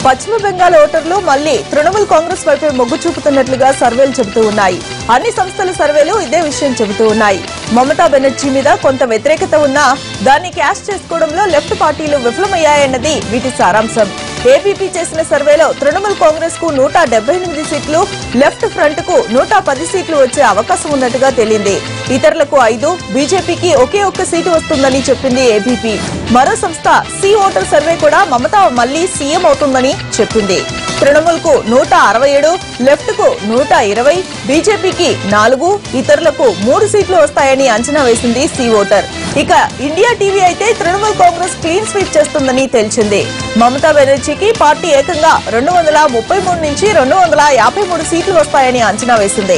పశ్చిమ బెంగాల్ ఓటర్లు మళ్లీ తృణమూల్ కాంగ్రెస్ వైపే మొగ్గు చూపుతున్నట్లుగా సర్వేలు చెబుతూ ఉన్నాయి అన్ని సంస్థల సర్వేలు ఇదే విషయం చెబుతూ ఉన్నాయి మమతా బెనర్జీ మీద కొంత వ్యతిరేకత ఉన్నా దాన్ని క్యాష్ చేసుకోవడంలో లెఫ్ట్ పార్టీలు విఫలమయ్యాయన్నది వీటి సారాంశం ఏబీపీ చేసిన సర్వేలో తృణమూల్ కాంగ్రెస్ కు నూట డెబ్బై ఎనిమిది సీట్లు లెఫ్ట్ ఫ్రంట్ కు నూట పది సీట్లు వచ్చే అవకాశం ఉన్నట్టుగా తేలింది ఇతరులకు ఐదు బీజేపీకి ఒకే ఒక్క సీటు వస్తుందని చెప్పింది ఏబీపీ మరో సంస్థ సి ఓటర్ సర్వే కూడా మమత మళ్లీ సీఎం అవుతుందని చెప్పింది తృణమూల్ కు నూట అరవై ఏడు లెఫ్ట్ కు నూట ఇరవై బీజేపీకి నాలుగు ఇతరులకు మూడు సీట్లు వస్తాయని అంచనా వేసింది సి ఓటర్ ఇక ఇండియా టీవీ అయితే తృణమూల్ కాంగ్రెస్ క్లీన్ స్వీప్ చేస్తుందని తెలిసింది మమతా బెనర్జీకి పార్టీ ఏకంగా రెండు వందల ముప్పై మూడు నుంచి రెండు వందల యాభై మూడు సీట్లు వస్తాయని అంచనా వేసింది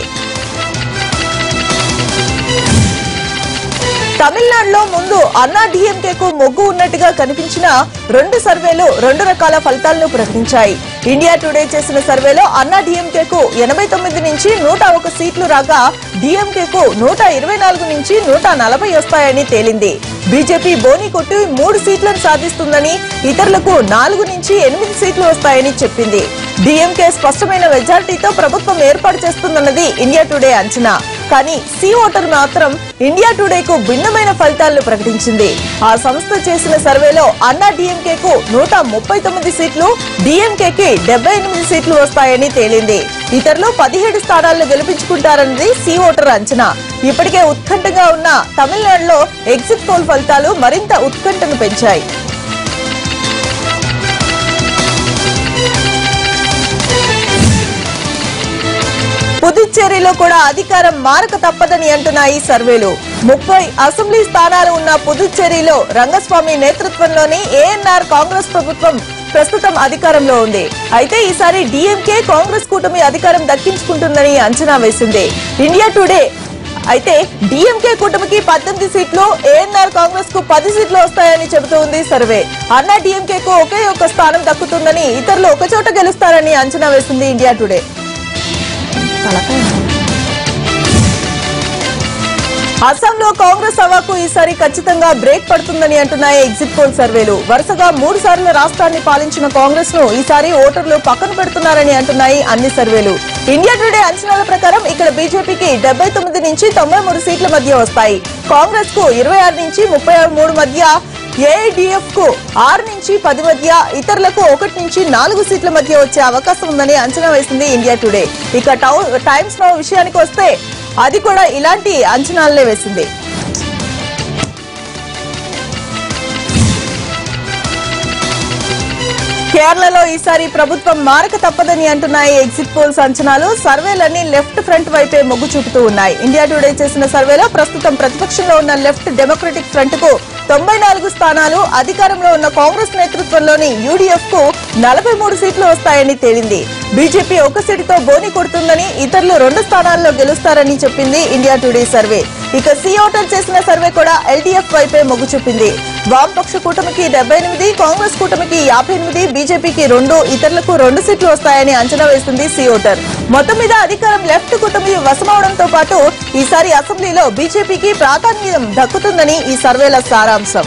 తమిళనాడులో ముందు అన్నా డీఎంకే కు మొగ్గు ఉన్నట్టుగా కనిపించిన రెండు సర్వేలు రెండు రకాల ఫలితాలను ప్రకటించాయి ఇండియా టుడే చేసిన సర్వేలో అన్నా డీఎంకే కు ఎనభై తొమ్మిది నుంచి నూట ఒక సీట్లు రాగా డీఎంకే కు నూట ఇరవై నాలుగు నుంచి నూట నలభై వస్తాయని తేలింది బీజేపీ బోని కొట్టి మూడు సీట్లను సాధిస్తుందని ఇతరులకు నాలుగు నుంచి ఎనిమిది సీట్లు వస్తాయని చెప్పింది డీఎంకే స్పష్టమైన మెజారిటీతో ప్రభుత్వం ఏర్పాటు చేస్తుందన్నది ఇండియా టుడే అంచనా కానీ సి ఓటర్ మాత్రం ఇండియా టుడే కు భిన్నమైన ఫలితాలను ప్రకటించింది ఆ సంస్థ చేసిన సర్వేలో అన్నా డీఎంకే కు నూట ముప్పై తొమ్మిది సీట్లు డీఎంకే కి డెబ్బై ఎనిమిది సీట్లు వస్తాయని తేలింది ఇతరులు పదిహేడు స్థానాలను గెలిపించుకుంటారన్నది సి ఓటర్ అంచనా ఇప్పటికే ఉత్కంఠగా ఉన్న తమిళనాడులో ఎగ్జిట్ పోల్ ఫలితాలు మరింత ఉత్కంఠను పెంచాయి పుదుచ్చేరిలో కూడా అధికారం మారక తప్పదని అంటున్నాయి సర్వేలు ముప్పై అసెంబ్లీ స్థానాలు ఉన్న పుదుచ్చేరిలో రంగస్వామి నేతృత్వంలోని ఏఎన్ఆర్ కాంగ్రెస్ ప్రభుత్వం ప్రస్తుతం అధికారంలో ఉంది అయితే ఈసారి డీఎంకే కాంగ్రెస్ కూటమి అధికారం దక్కించుకుంటుందని అంచనా వేసింది ఇండియా టుడే అయితే డీఎంకే కూటమికి పద్దెనిమిది సీట్లు ఏఎన్ఆర్ కాంగ్రెస్ కు పది సీట్లు వస్తాయని చెబుతోంది సర్వే అన్నా డీఎంకే కు ఒకే ఒక్క స్థానం దక్కుతుందని ఇతరులు ఒకచోట గెలుస్తారని అంచనా వేసింది ఇండియా టుడే అస్సాంలో కాంగ్రెస్ హవాకు ఈసారి ఖచ్చితంగా బ్రేక్ పడుతుందని అంటున్నాయి ఎగ్జిట్ పోల్ సర్వేలు వరుసగా మూడు సార్లు రాష్ట్రాన్ని పాలించిన కాంగ్రెస్ ను ఈసారి ఓటర్లు పక్కన పెడుతున్నారని అంటున్నాయి అన్ని సర్వేలు ఇండియా టుడే అంచనాల ప్రకారం ఇక్కడ బీజేపీకి డెబ్బై తొమ్మిది నుంచి తొంభై మూడు సీట్ల మధ్య వస్తాయి కాంగ్రెస్ కు ఇరవై ఆరు నుంచి ముప్పై మూడు మధ్య ఏఐడిఎఫ్ కు ఆరు నుంచి పది మధ్య ఇతరులకు ఒకటి నుంచి నాలుగు సీట్ల మధ్య వచ్చే అవకాశం ఉందని అంచనా వేసింది ఇండియా టుడే ఇక టౌ- టైమ్స్ నౌ విషయానికి వస్తే అది కూడా ఇలాంటి అంచనాలనే వేసింది కేరళలో ఈసారి ప్రభుత్వం మారక తప్పదని అంటున్నాయి ఎగ్జిట్ పోల్స్ అంచనాలు సర్వేలన్నీ లెఫ్ట్ ఫ్రంట్ వైపే మొగ్గు చూపుతూ ఉన్నాయి ఇండియా టుడే చేసిన సర్వేలో ప్రస్తుతం ప్రతిపక్షంలో ఉన్న లెఫ్ట్ డెమోక్రటిక్ ఫ్రంట్ కు తొంభై నాలుగు స్థానాలు అధికారంలో ఉన్న కాంగ్రెస్ నేతృత్వంలోని యూడీఎఫ్ కు నలభై మూడు సీట్లు వస్తాయని తేలింది బీజేపీ ఒక సీటుతో బోని కొడుతుందని ఇతరులు రెండు స్థానాల్లో గెలుస్తారని చెప్పింది ఇండియా టుడే సర్వే ఇక సి ఓటర్ చేసిన సర్వే కూడా ఎల్డీఎఫ్ వైపే మొగ్గు చూపింది వామపక్ష కూటమికి డెబ్బై ఎనిమిది కాంగ్రెస్ కూటమికి యాభై ఎనిమిది బీజేపీకి రెండు ఇతరులకు రెండు సీట్లు వస్తాయని అంచనా వేసింది సి ఓటర్ మొత్తం మీద అధికారం లెఫ్ట్ కూటమి వశమవడంతో పాటు ఈసారి అసెంబ్లీలో బీజేపీకి ప్రాధాన్యం దక్కుతుందని ఈ సర్వేల సారాంశం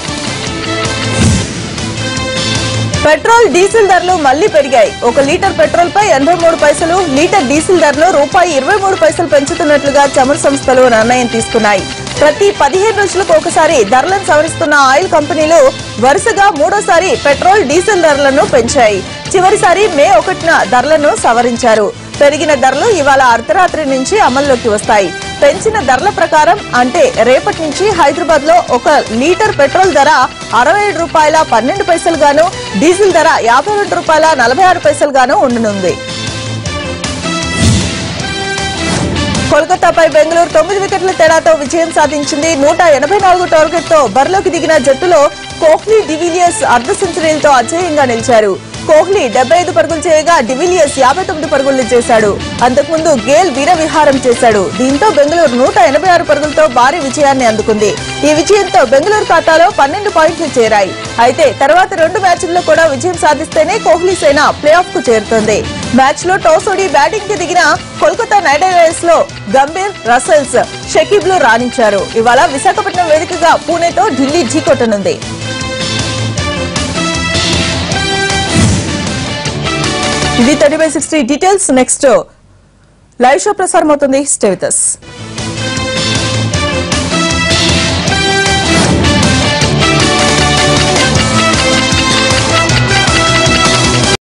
పెట్రోల్ డీజిల్ ధరలు మళ్లీ పెరిగాయి ఒక లీటర్ పెట్రోల్ పై ఎనభై మూడు పైసలు లీటర్ డీజిల్ ధరలు రూపాయి ఇరవై మూడు పైసలు పెంచుతున్నట్లుగా చమురు సంస్థలు నిర్ణయం తీసుకున్నాయి ప్రతి పదిహేను రోజులకు ఒకసారి ధరలను సవరిస్తున్న ఆయిల్ కంపెనీలు వరుసగా మూడోసారి పెట్రోల్ డీజిల్ ధరలను పెంచాయి చివరిసారి మే ఒకటిన ధరలను సవరించారు పెరిగిన ధరలు ఇవాళ అర్ధరాత్రి నుంచి అమల్లోకి వస్తాయి పెంచిన ధరల ప్రకారం అంటే రేపటి నుంచి హైదరాబాద్ లో ఒక లీటర్ పెట్రోల్ ధర అరవై ఏడు రూపాయల పన్నెండు పైసలు గాను డీజిల్ ధర యాభై రెండు రూపాయల నలభై ఆరు పైసలు గాను ఉండనుంది కోల్కతాపై బెంగళూరు తొమ్మిది వికెట్ల తేడాతో విజయం సాధించింది నూట ఎనభై నాలుగు టార్గెట్ తో బరిలోకి దిగిన జట్టులో కోహ్లీ డివిలియర్స్ అర్ధ సెంచరీలతో అజేయంగా నిలిచారు కోహ్లీ డెబ్బై ఐదు పరుగులు చేయగా డివిలియర్స్ యాభై తొమ్మిది పరుగులు చేశాడు అంతకుముందు గేల్ వీర విహారం చేశాడు దీంతో బెంగళూరు నూట ఎనభై ఆరు పరుగులతో భారీ విజయాన్ని అందుకుంది ఈ విజయంతో బెంగళూరు ఖాతాలో పన్నెండు పాయింట్లు చేరాయి అయితే తర్వాత రెండు మ్యాచ్ల్లో కూడా విజయం సాధిస్తేనే కోహ్లీ సేన ప్లే ఆఫ్ కు చేరుతోంది మ్యాచ్ లో టాస్ ఓడి బ్యాటింగ్ కి దిగిన కోల్కతా నైట్ రైడర్స్ లో గంభీర్ రసెల్స్ షకీబ్ లు రాణించారు ఇవాళ విశాఖపట్నం వేదికగా పూణేతో ఢిల్లీ ఢీకొట్టనుంది ఇది thirty by sixty details next live show ప్రసారం అవుతుంది స్టే విత్ us.